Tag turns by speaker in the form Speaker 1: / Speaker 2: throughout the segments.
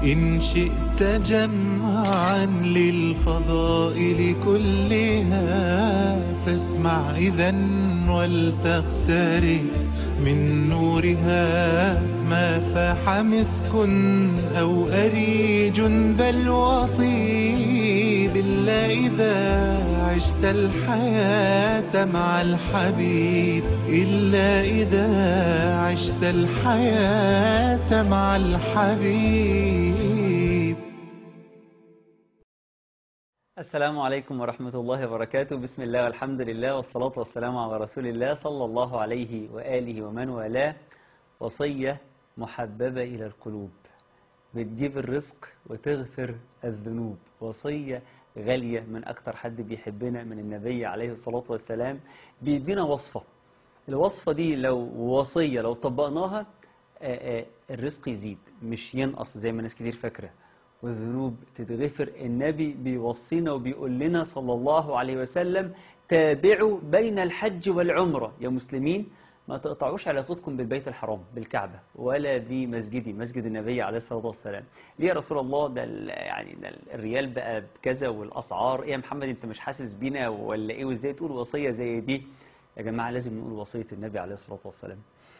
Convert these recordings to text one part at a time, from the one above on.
Speaker 1: إن شئت جمعا للفضائل كلها فاسمع إذا ولتقترب من نورها ما فاح مسك أو أريج بل وطيب إلا إذا عشت الحياة مع الحبيب إلا إذا عشت الحياة مع الحبيب
Speaker 2: السلام عليكم ورحمة الله وبركاته بسم الله والحمد لله والصلاة والسلام على رسول الله صلى الله عليه وآله ومن والاه وصية محببة إلى القلوب بتجيب الرزق وتغفر الذنوب وصية غالية من أكتر حد بيحبنا من النبي عليه الصلاة والسلام بيدينا وصفة الوصفة دي لو وصية لو طبقناها آآ آآ الرزق يزيد مش ينقص زي ما ناس كتير فاكرة والذنوب تتغفر النبي بيوصينا وبيقول لنا صلى الله عليه وسلم تابعوا بين الحج والعمرة يا مسلمين ما تقطعوش علاقتكم بالبيت الحرام بالكعبة ولا بمسجدي مسجد النبي عليه الصلاة والسلام ليه يا رسول الله ده يعني ده الريال بقى بكذا والأسعار ايه يا محمد انت مش حاسس بينا ولا ايه وازاي تقول وصية زي دي يا جماعة لازم نقول وصية النبي عليه الصلاة والسلام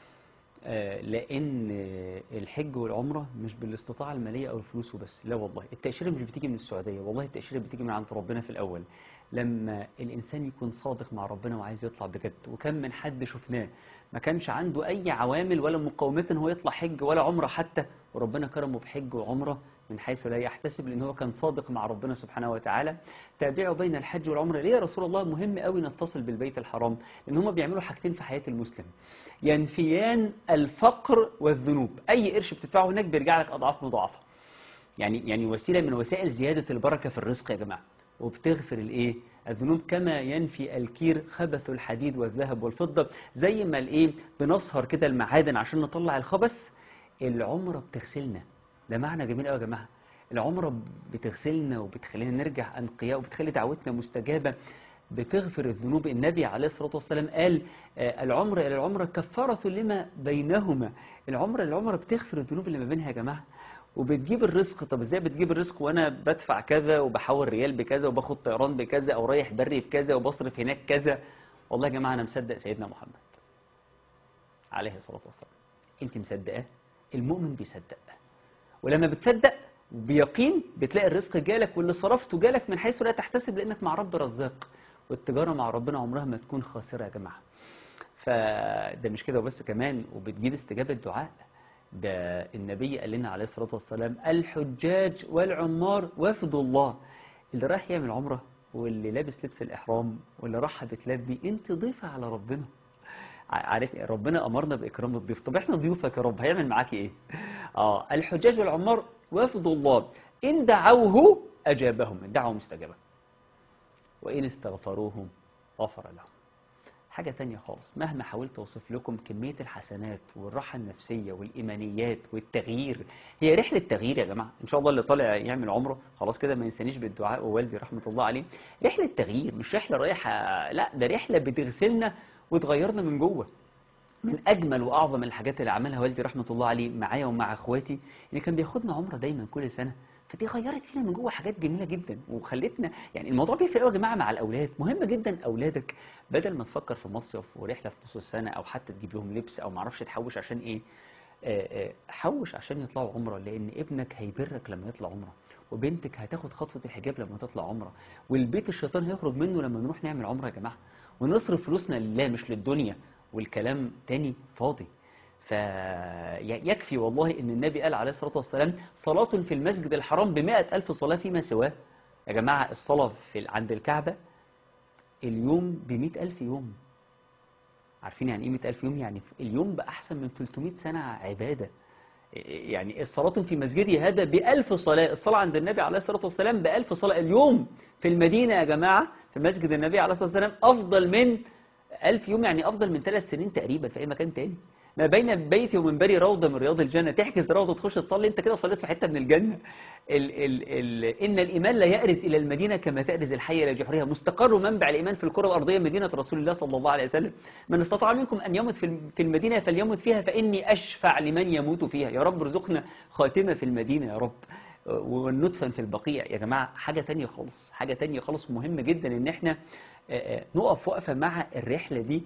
Speaker 2: آه لأن الحج والعمرة مش بالاستطاعة المالية أو الفلوس وبس لا والله التأشيرة مش بتيجي من السعودية والله التأشيرة بتيجي من عند ربنا في الأول لما الإنسان يكون صادق مع ربنا وعايز يطلع بجد وكم من حد شفناه ما كانش عنده أي عوامل ولا مقومات إن هو يطلع حج ولا عمرة حتى وربنا كرمه بحج وعمرة من حيث لا يحتسب لأن هو كان صادق مع ربنا سبحانه وتعالى تابعوا بين الحج والعمرة ليه يا رسول الله مهم قوي نتصل بالبيت الحرام لأن هم بيعملوا حاجتين في حياة المسلم ينفيان الفقر والذنوب أي قرش بتدفعه هناك بيرجع لك أضعاف مضاعفة يعني يعني وسيلة من وسائل زيادة البركة في الرزق يا جماعة وبتغفر الايه الذنوب كما ينفي الكير خبث الحديد والذهب والفضة زي ما الايه بنصهر كده المعادن عشان نطلع الخبث العمرة بتغسلنا ده معنى جميل قوي يا جماعة العمرة بتغسلنا وبتخلينا نرجع أنقياء وبتخلي دعوتنا مستجابة بتغفر الذنوب النبي عليه الصلاة والسلام قال العمرة إلى العمرة كفارة لما بينهما العمرة العمرة بتغفر الذنوب اللي ما بينها يا جماعة وبتجيب الرزق طب ازاي بتجيب الرزق وانا بدفع كذا وبحول ريال بكذا وباخد طيران بكذا او رايح بري بكذا وبصرف هناك كذا والله يا جماعه انا مصدق سيدنا محمد عليه الصلاه والسلام انت مصدقاه المؤمن بيصدق ولما بتصدق بيقين بتلاقي الرزق جالك واللي صرفته جالك من حيث لا تحتسب لانك مع رب رزاق والتجاره مع ربنا عمرها ما تكون خاسره يا جماعه فده مش كده وبس كمان وبتجيب استجابه دعاء ده النبي قال لنا عليه الصلاة والسلام الحجاج والعمار وفد الله اللي رايح يعمل عمرة واللي لابس لبس الإحرام واللي راح بتلبي انت ضيفة على ربنا عارف ربنا أمرنا بإكرام الضيف طب احنا ضيوفك يا رب هيعمل معاكي ايه آه الحجاج والعمار وفد الله إن دعوه أجابهم الدعوة مستجابة وإن استغفروهم غفر لهم حاجة تانية خالص مهما حاولت أوصف لكم كمية الحسنات والراحة النفسية والإيمانيات والتغيير هي رحلة تغيير يا جماعة إن شاء الله اللي طالع يعمل عمره خلاص كده ما ينسانيش بالدعاء ووالدي رحمة الله عليه رحلة تغيير مش رحلة رايحة لا ده رحلة بتغسلنا وتغيرنا من جوه من أجمل وأعظم الحاجات اللي عملها والدي رحمة الله عليه معايا ومع أخواتي إن كان بياخدنا عمرة دايما كل سنة فدي غيرت فينا من جوه حاجات جميله جدا وخلتنا يعني الموضوع بيفرق قوي يا جماعه مع الاولاد مهم جدا اولادك بدل ما تفكر في مصيف ورحله في نص السنه او حتى تجيب لهم لبس او ما اعرفش تحوش عشان ايه آآ آآ حوش عشان يطلعوا عمره لان ابنك هيبرك لما يطلع عمره وبنتك هتاخد خطوه الحجاب لما تطلع عمره والبيت الشيطان هيخرج منه لما نروح نعمل عمره يا جماعه ونصرف فلوسنا لله مش للدنيا والكلام تاني فاضي فيكفي والله ان النبي قال عليه الصلاة والسلام صلاة في المسجد الحرام بمائة ألف صلاة فيما سواه يا جماعة الصلاة في عند الكعبة اليوم بمئة ألف يوم عارفين يعني ايه مئة ألف يوم يعني اليوم بأحسن من 300 سنة عبادة يعني الصلاة في مسجدي هذا بألف صلاة الصلاة عند النبي عليه الصلاة والسلام بألف صلاة اليوم في المدينة يا جماعة في مسجد النبي عليه الصلاة والسلام أفضل من ألف يوم يعني أفضل من ثلاث سنين تقريبا في أي مكان تاني ما بين بيتي ومنبري روضة من رياض الجنة تحجز روضة تخش تصلي انت كده صليت في حتة من الجنة ال ال ال إن الإيمان لا يأرز إلى المدينة كما تأرز الحي إلى جحرها مستقر منبع الإيمان في الكرة الأرضية مدينة رسول الله صلى الله عليه وسلم من استطاع منكم أن يمت في في المدينة فليمت فيها فإني أشفع لمن يموت فيها يا رب ارزقنا خاتمة في المدينة يا رب ونطفا في البقيع يا جماعة حاجة تانية خالص حاجة تانية خالص مهم جدا ان احنا نقف وقفة مع الرحلة دي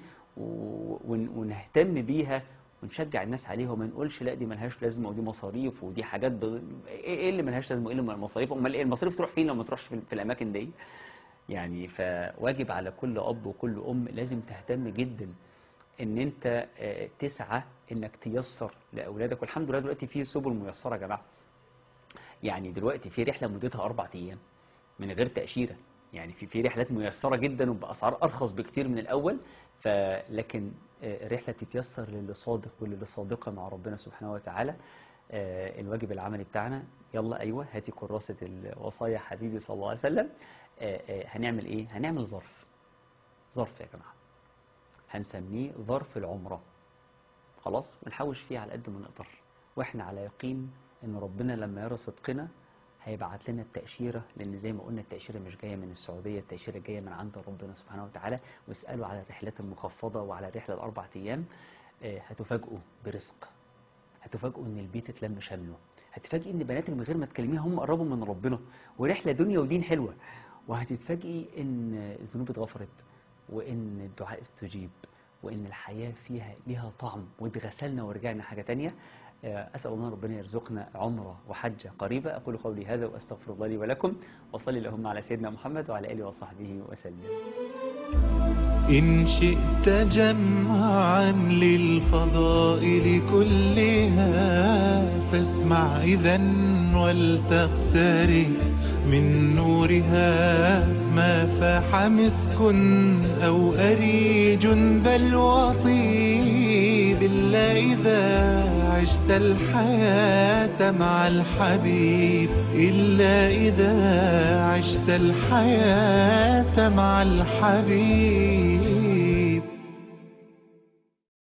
Speaker 2: ونهتم بيها ونشجع الناس عليها وما نقولش لا دي ملهاش لازمه ودي مصاريف ودي حاجات ب... ايه اللي ملهاش لازمه وايه اللي المصاريف امال ايه المصاريف تروح فين لو ما تروحش في, في الاماكن دي يعني فواجب على كل اب وكل ام لازم تهتم جدا ان انت تسعى انك تيسر لاولادك والحمد لله دلوقتي في سبل ميسره يا جماعه يعني دلوقتي في رحله مدتها اربع ايام من غير تاشيره يعني في في رحلات ميسره جدا وباسعار ارخص بكتير من الاول فلكن رحلة تتيسر للي صادق واللي صادقة مع ربنا سبحانه وتعالى الواجب العملي بتاعنا يلا أيوة هاتي كراسة الوصايا حبيبي صلى الله عليه وسلم هنعمل إيه؟ هنعمل ظرف ظرف يا جماعة هنسميه ظرف العمرة خلاص ونحوش فيه على قد ما نقدر واحنا على يقين ان ربنا لما يرى صدقنا هيبعت لنا التأشيرة لأن زي ما قلنا التأشيرة مش جاية من السعودية التأشيرة جاية من عند ربنا سبحانه وتعالى واسألوا على الرحلات المخفضة وعلى الرحلة الأربع أيام هتفاجئوا برزق هتفاجئوا إن البيت اتلم شمله هتفاجئي إن بناتك من غير ما تكلميها هم قربوا من ربنا ورحلة دنيا ودين حلوة وهتتفاجئي إن الذنوب اتغفرت وإن الدعاء استجيب وإن الحياة فيها ليها طعم واتغسلنا ورجعنا حاجة تانية أسأل الله ربنا يرزقنا عمرة وحجة قريبة أقول قولي هذا وأستغفر الله لي ولكم وصلي اللهم على سيدنا محمد وعلى آله وصحبه وسلم
Speaker 1: إن شئت جمعا للفضائل كلها فاسمع إذا ولتقترب من نورها ما فاح مسك أو أريج بل وطيب إلا إذا عشت الحياة مع الحبيب إلا إذا عشت الحياة مع الحبيب